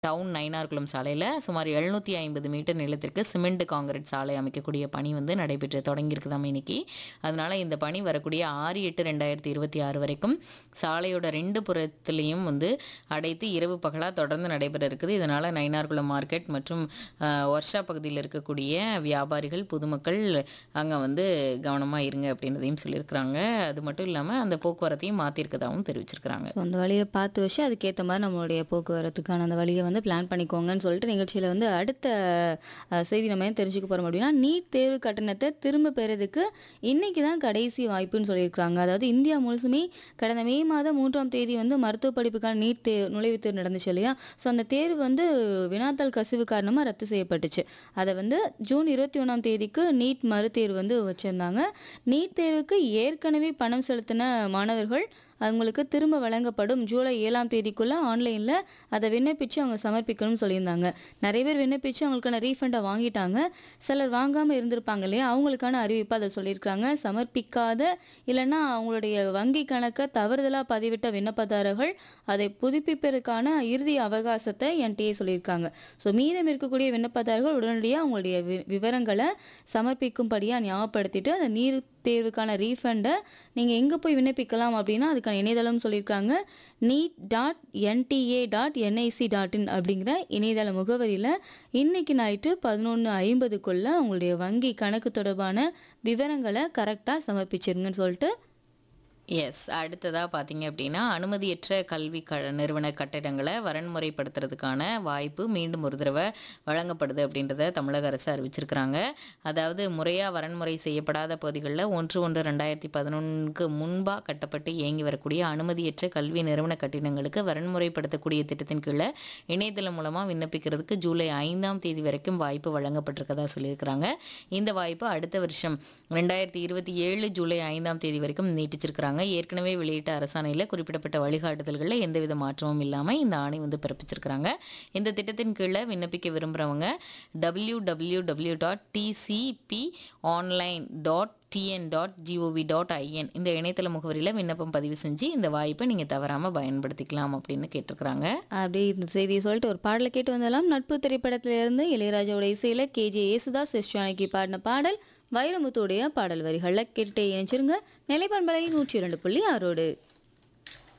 down Nainarkulam சாலையில் சுமார் எழுநூற்றி ஐம்பது மீட்டர் நீளத்திற்கு சிமெண்ட் காங்கிரீட் சாலை அமைக்கக்கூடிய பணி வந்து நடைபெற்று தொடங்கியிருக்குதாம் இன்னைக்கு அதனால இந்த பணி வரக்கூடிய ஆறு எட்டு ரெண்டாயிரத்தி இருபத்தி ஆறு வரைக்கும் சாலையோட ரெண்டு புறத்துலேயும் வந்து அடைத்து இரவு பகலாக தொடர்ந்து நடைபெற இருக்குது இதனால் நயினார்குளம் மார்க்கெட் மற்றும் அஹ், ஒர்ஷா பகுதியில் இருக்கக்கூடிய வியாபாரிகள் பொதுமக்கள் அங்கே வந்து கவனமாக இருங்க அப்படின்றதையும் சொல்லியிருக்கிறாங்க அது மட்டும் இல்லாமல் அந்த போக்குவரத்தையும் மாற்றிருக்கதாகவும் தெரிவிச்சிருக்கிறாங்க ஸோ அந்த வழியை பார்த்து வச்சு அதுக்கேற்ற மாதிரி நம்மளுடைய போக்குவரத்துக்கான அந்த வழியை வந்து பிளான் பண்ணிக்கோங்கன்னு சொல்லிட்டு நிகழ்ச்சியில் வந்து அடுத்த அஹ், செய்தி நம்ம ஏன் தெரிஞ்சுக்க போகிறோம் அப்படின்னா நீட் தேர்வு கட்டணத்தை திரும்ப பெறதுக்கு இன்னைக்கு தான் கடைசி வாய்ப்புன்னு சொல்லியிருக்காங்க அதாவது இந்தியா முழுசுமே கடந்த மே மாதம் மூன்றாம் தேதி வந்து மருத்துவ படிப்புக்கான நீட் தே நுழைவுத் தேர்வு நடந்துச்சு இல்லையா ஸோ அந்த தேர்வு வந்து வினாத்தாள் கசிவு காரணமாக ரத்து செய்யப்பட்டுச்சு அதை வந்து ஜூன் இருபத்தி ஒன்றாம் தேதிக்கு நீட் மறுதேர்வு வந்து வச்சுருந்தாங்க நீட் தேர்வுக்கு ஏற்கனவே பணம் செலுத்தின மாணவர்கள் அவங்களுக்கு திரும்ப வழங்கப்படும் ஜூலை ஏழாம் தேதிக்குள்ளே ஆன்லைனில் அதை விண்ணப்பித்து அவங்க சமர்ப்பிக்கணும்னு சொல்லியிருந்தாங்க நிறைய பேர் விண்ணப்பித்து அவங்களுக்கான ரீஃபண்டை வாங்கிட்டாங்க சிலர் வாங்காமல் இருந்திருப்பாங்க இல்லையா அவங்களுக்கான அறிவிப்பு அதை சொல்லியிருக்காங்க சமர்ப்பிக்காத இல்லைன்னா அவங்களுடைய வங்கி கணக்கை தவறுதலாக பதிவிட்ட விண்ணப்பதாரர்கள் அதை புதுப்பிப்பதற்கான இறுதி அவகாசத்தை என்கிட்டயே சொல்லியிருக்காங்க ஸோ மீதம் இருக்கக்கூடிய விண்ணப்பதாரர்கள் உடனடியாக அவங்களுடைய வி- விவரங்களை சமர்ப்பிக்கும்படியாக ஞாபகப்படுத்திட்டு அந்த நீர் தேர்வுக்கான ரீஃபண்டை நீங்கள் எங்கே போய் விண்ணப்பிக்கலாம் அப்படின்னா அதுக்கான இணையதளம் சொல்லியிருக்காங்க NEET dot NTA dot NIC dot in அப்படிங்கிற இணையதள முகவரியில் இன்னைக்கு நைட்டு பதினொன்று ஐம்பதுக்குள்ளே உங்களுடைய வங்கி கணக்கு தொடர்பான விவரங்களை கரெக்டாக சமர்ப்பிச்சிருங்கன்னு சொல்லிட்டு எஸ் அடுத்ததாக பார்த்தீங்க அப்படின்னா அனுமதியற்ற கல்வி க நிறுவன கட்டிடங்களை வரன்முறைப்படுத்துறதுக்கான வாய்ப்பு மீண்டும் ஒரு தடவை வழங்கப்படுது அப்படின்றத தமிழக அரசு அறிவிச்சிருக்கிறாங்க அதாவது முறையாக வரன்முறை செய்யப்படாத பகுதிகளில் ஒன்று ஒன்று ரெண்டாயிரத்தி பதினொன்றுக்கு முன்பாக கட்டப்பட்டு இயங்கி வரக்கூடிய அனுமதியற்ற கல்வி நிறுவன கட்டிடங்களுக்கு வரன்முறைப்படுத்தக்கூடிய திட்டத்தின் கீழே இணையதளம் மூலமாக விண்ணப்பிக்கிறதுக்கு ஜூலை ஐந்தாம் தேதி வரைக்கும் வாய்ப்பு வழங்கப்பட்டிருக்கதா சொல்லியிருக்கிறாங்க இந்த வாய்ப்பு அடுத்த வருஷம் ரெண்டாயிரத்தி இருபத்தி ஏழு ஜூலை ஐந்தாம் தேதி வரைக்கும் நீட்டிச்சிருக்கிறாங்க ஏற்கனவே வெளியிட்ட அரசாணையில் குறிப்பிடப்பட்ட வழிகாட்டுதல்களில் எந்தவித மாற்றமும் இல்லாமல் இந்த ஆணை வந்து பிறப்பிச்சிருக்கிறாங்க இந்த திட்டத்தின் கீழே விண்ணப்பிக்க விரும்புகிறவங்க W W W dot TCP online dot TN dot GOV dot IN இந்த இணையதள முகவரியில் விண்ணப்பம் பதிவு செஞ்சு இந்த வாய்ப்பை நீங்கள் தவறாமல் பயன்படுத்திக்கலாம் அப்படின்னு கேட்டிருக்கிறாங்க அப்படியே இந்த செய்தியை சொல்லிட்டு ஒரு பாடலை கேட்டு வந்தலாம் நட்பு திரைப்படத்திலிருந்து இளையராஜாவோட இசையில் கேஜே யேசுதாஸ் எஸ் ஜானகி பாடின பாடல் வைரமுத்துடைய பாடல் வரிகளில் கேட்டுட்டே இணைச்சிருங்க நிலைப்பண்பலை நூற்றி இரண்டு புள்ளி ஆறோடு